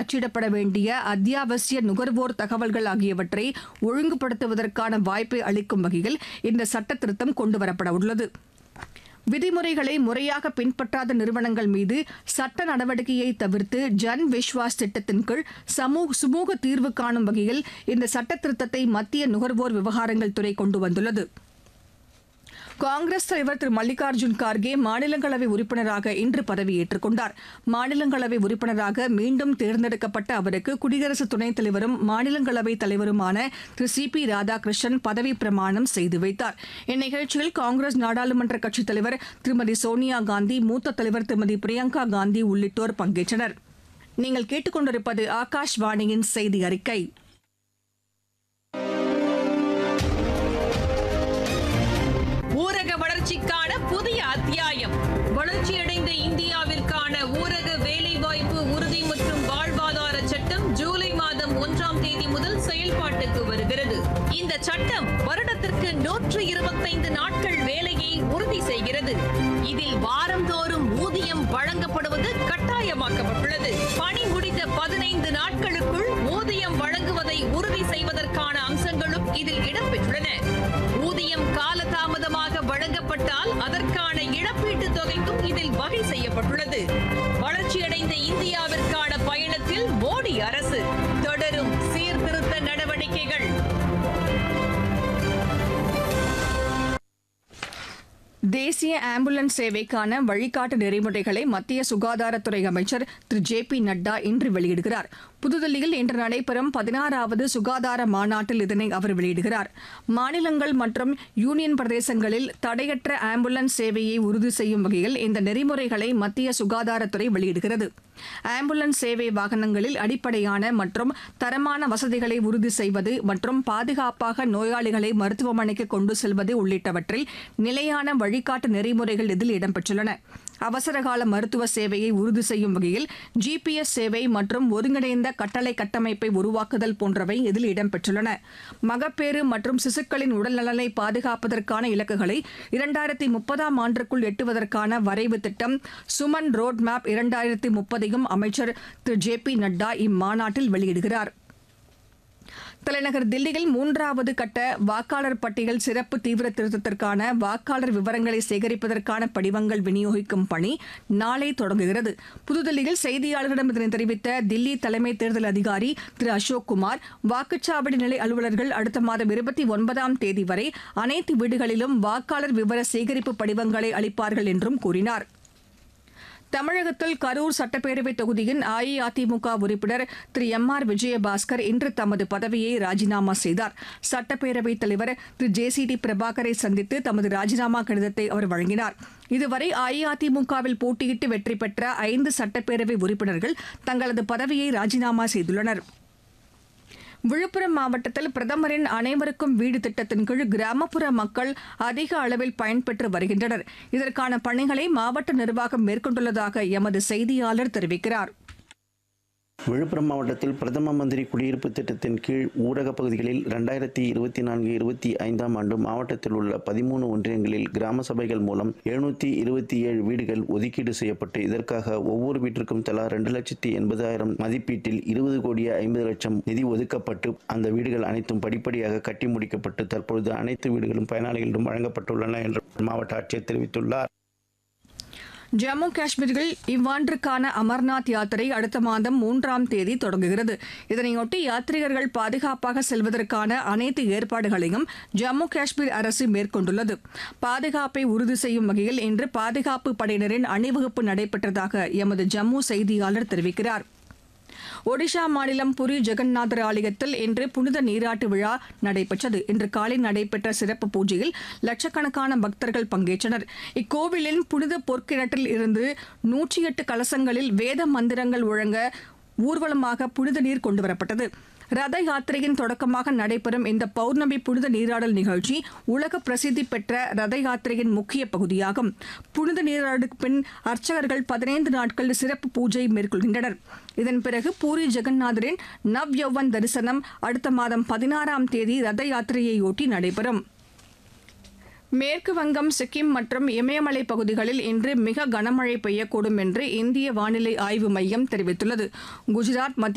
அச்சிடப்பட வேண்டிய அத்தியாவசிய நுகர்வோர் தகவல்கள் ஆகியவற்றை ஒழுங்குபடுத்துவதற்கான வாய்ப்பை அளிக்கும் வகையில் இந்த சட்ட திருத்தம் கொண்டுவரப்பட உள்ளது விதிமுறைகளை முறையாக பின்பற்றாத நிறுவனங்கள் மீது சட்ட நடவடிக்கையை தவிர்த்து ஜன் விஸ்வாஸ் திட்டத்தின் கீழ் சமூக சுமூக தீர்வு காணும் வகையில் இந்த சட்ட திருத்தத்தை மத்திய நுகர்வோர் விவகாரங்கள் துறை கொண்டு வந்துள்ளது காங்கிரஸ் தலைவர் திரு மல்லிகார்ஜுன் கார்கே மாநிலங்களவை உறுப்பினராக இன்று பதவியேற்றுக் கொண்டார் மாநிலங்களவை உறுப்பினராக மீண்டும் தேர்ந்தெடுக்கப்பட்ட அவருக்கு குடியரசு துணைத் தலைவரும் மாநிலங்களவை தலைவருமான திரு சி பி ராதாகிருஷ்ணன் பதவி பிரமாணம் செய்து வைத்தார் இந்நிகழ்ச்சியில் காங்கிரஸ் நாடாளுமன்ற கட்சித் தலைவர் திருமதி சோனியா காந்தி மூத்த தலைவர் திருமதி பிரியங்கா காந்தி உள்ளிட்டோர் பங்கேற்றனர் நீங்கள் கேட்டுக்கொண்டிருப்பது ஆகாஷ்வாணியின் செய்தி அறிக்கை ஊரக வளர்ச்சிக்கான புதிய அத்தியாயம் வளர்ச்சியடைந்த இந்தியாவிற்கான ஊரக வேலைவாய்ப்பு உறுதி மற்றும் வாழ்வாதார சட்டம் ஜூலை மாதம் ஒன்றாம் தேதி முதல் செயல்பாட்டுக்கு வருகிறது இந்த சட்டம் வருடத்திற்கு நூற்று இருபத்தைந்து நாட்கள் வேலையை உறுதி செய்கிறது இதில் வாரந்தோறும் ஊதியம் வழங்கப்படுவது கட்டாயமாக்கப்பட்டுள்ளது பணி முடிந்த பதினைந்து நாட்களுக்குள் ஊதியம் வழங்குவதை உறுதி செய்வதற்கான அம்சங்களும் இதில் இடம்பெற்றுள்ளன ஊதியம் காலதாமதமாக வழங்கப்பட்டால் அதற்கான இழப்பீட்டுத் தொகைக்கும் இதில் வகை செய்யப்பட்டுள்ளது வளர்ச்சியடைந்த இந்தியாவிற்கான பயணத்தில் மோடி அரசு தொடரும் சீர்திருத்த நடவடிக்கைகள் தேசிய ஆம்புலன்ஸ் சேவைக்கான வழிகாட்டு நெறிமுறைகளை மத்திய சுகாதாரத்துறை அமைச்சர் திரு ஜே பி நட்டா இன்று வெளியிடுகிறார் புதுதில்லியில் இன்று நடைபெறும் பதினாறாவது சுகாதார மாநாட்டில் இதனை அவர் வெளியிடுகிறார் மாநிலங்கள் மற்றும் யூனியன் பிரதேசங்களில் தடையற்ற ஆம்புலன்ஸ் சேவையை உறுதி செய்யும் வகையில் இந்த நெறிமுறைகளை மத்திய சுகாதாரத்துறை வெளியிடுகிறது ஆம்புலன்ஸ் சேவை வாகனங்களில் அடிப்படையான மற்றும் தரமான வசதிகளை உறுதி செய்வது மற்றும் பாதுகாப்பாக நோயாளிகளை மருத்துவமனைக்கு கொண்டு செல்வது உள்ளிட்டவற்றில் நிலையான வழிகாட்டு நெறிமுறைகள் இதில் இடம்பெற்றுள்ளன அவசரகால மருத்துவ சேவையை உறுதி செய்யும் வகையில் ஜிபிஎஸ் சேவை மற்றும் ஒருங்கிணைந்த கட்டளை கட்டமைப்பை உருவாக்குதல் போன்றவை இதில் இடம்பெற்றுள்ளன மகப்பேறு மற்றும் சிசுக்களின் உடல்நலனை பாதுகாப்பதற்கான இலக்குகளை இரண்டாயிரத்தி முப்பதாம் ஆண்டிற்குள் எட்டுவதற்கான வரைவு திட்டம் சுமன் ரோட் மேப் இரண்டாயிரத்தி முப்பதையும் அமைச்சர் திரு ஜே பி நட்டா இம்மாநாட்டில் வெளியிடுகிறார் தலைநகர் தில்லியில் மூன்றாவது கட்ட வாக்காளர் பட்டியல் சிறப்பு தீவிர திருத்தத்திற்கான வாக்காளர் விவரங்களை சேகரிப்பதற்கான படிவங்கள் விநியோகிக்கும் பணி நாளை தொடங்குகிறது புதுதில்லியில் செய்தியாளர்களிடம் இதனை தெரிவித்த தில்லி தலைமை தேர்தல் அதிகாரி திரு அசோக் குமார் வாக்குச்சாவடி நிலை அலுவலர்கள் அடுத்த மாதம் இருபத்தி ஒன்பதாம் தேதி வரை அனைத்து வீடுகளிலும் வாக்காளர் விவர சேகரிப்பு படிவங்களை அளிப்பார்கள் என்றும் கூறினார் தமிழகத்தில் கரூர் சட்டப்பேரவை தொகுதியின் அஇஅதிமுக உறுப்பினர் திரு எம் ஆர் விஜயபாஸ்கர் இன்று தமது பதவியை ராஜினாமா செய்தார் சட்டப்பேரவைத் தலைவர் திரு ஜே சி டி பிரபாகரை சந்தித்து தமது ராஜினாமா கடிதத்தை அவர் வழங்கினார் இதுவரை அஇஅதிமுகவில் போட்டியிட்டு வெற்றி பெற்ற ஐந்து சட்டப்பேரவை உறுப்பினர்கள் தங்களது பதவியை ராஜினாமா செய்துள்ளனர் விழுப்புரம் மாவட்டத்தில் பிரதமரின் அனைவருக்கும் வீடு திட்டத்தின் கீழ் கிராமப்புற மக்கள் அதிக அளவில் பயன்பெற்று வருகின்றனர் இதற்கான பணிகளை மாவட்ட நிர்வாகம் மேற்கொண்டுள்ளதாக எமது செய்தியாளர் தெரிவிக்கிறார் விழுப்புரம் மாவட்டத்தில் பிரதம மந்திரி குடியிருப்பு திட்டத்தின் கீழ் ஊரகப் பகுதிகளில் ரெண்டாயிரத்தி இருபத்தி நான்கு இருபத்தி ஐந்தாம் ஆண்டு மாவட்டத்தில் உள்ள பதிமூணு ஒன்றியங்களில் கிராம சபைகள் மூலம் எழுநூற்றி இருபத்தி ஏழு வீடுகள் ஒதுக்கீடு செய்யப்பட்டு இதற்காக ஒவ்வொரு வீட்டிற்கும் தலா ரெண்டு லட்சத்தி எண்பதாயிரம் மதிப்பீட்டில் இருபது கோடியே ஐம்பது லட்சம் நிதி ஒதுக்கப்பட்டு அந்த வீடுகள் அனைத்தும் படிப்படியாக கட்டி முடிக்கப்பட்டு தற்பொழுது அனைத்து வீடுகளும் பயனாளிகளிடம் வழங்கப்பட்டுள்ளன என்று மாவட்ட ஆட்சியர் தெரிவித்துள்ளார் ஜம்மு காஷ்மீரில் இவ்வாண்டிற்கான அமர்நாத் யாத்திரை அடுத்த மாதம் மூன்றாம் தேதி தொடங்குகிறது இதனையொட்டி யாத்ரீகர்கள் பாதுகாப்பாக செல்வதற்கான அனைத்து ஏற்பாடுகளையும் ஜம்மு காஷ்மீர் அரசு மேற்கொண்டுள்ளது பாதுகாப்பை உறுதி செய்யும் வகையில் இன்று பாதுகாப்பு படையினரின் அணிவகுப்பு நடைபெற்றதாக எமது ஜம்மு செய்தியாளர் தெரிவிக்கிறார் ஒடிஷா மாநிலம் புரி ஜெகந்நாதர் ஆலயத்தில் இன்று புனித நீராட்டு விழா நடைபெற்றது இன்று காலை நடைபெற்ற சிறப்பு பூஜையில் லட்சக்கணக்கான பக்தர்கள் பங்கேற்றனர் இக்கோவிலின் புனித பொற்கிணற்றில் இருந்து நூற்றி எட்டு கலசங்களில் வேத மந்திரங்கள் ஒழங்க ஊர்வலமாக புனித நீர் கொண்டுவரப்பட்டது ரத யாத்திரையின் தொடக்கமாக நடைபெறும் இந்த பௌர்ணமி புனித நீராடல் நிகழ்ச்சி உலக பிரசித்தி பெற்ற ரத யாத்திரையின் முக்கிய பகுதியாகும் புனித நீராடலுக்கு பின் அர்ச்சகர்கள் பதினைந்து நாட்கள் சிறப்பு பூஜை மேற்கொள்கின்றனர் இதன் பிறகு பூரி ஜெகநாதரின் நவ் யௌவன் தரிசனம் அடுத்த மாதம் பதினாறாம் தேதி ரத யாத்திரையையொட்டி நடைபெறும் மேற்கு வங்கம் சிக்கிம் மற்றும் இமயமலை பகுதிகளில் இன்று மிக கனமழை பெய்யக்கூடும் என்று இந்திய வானிலை ஆய்வு மையம் தெரிவித்துள்ளது குஜராத் மத்திய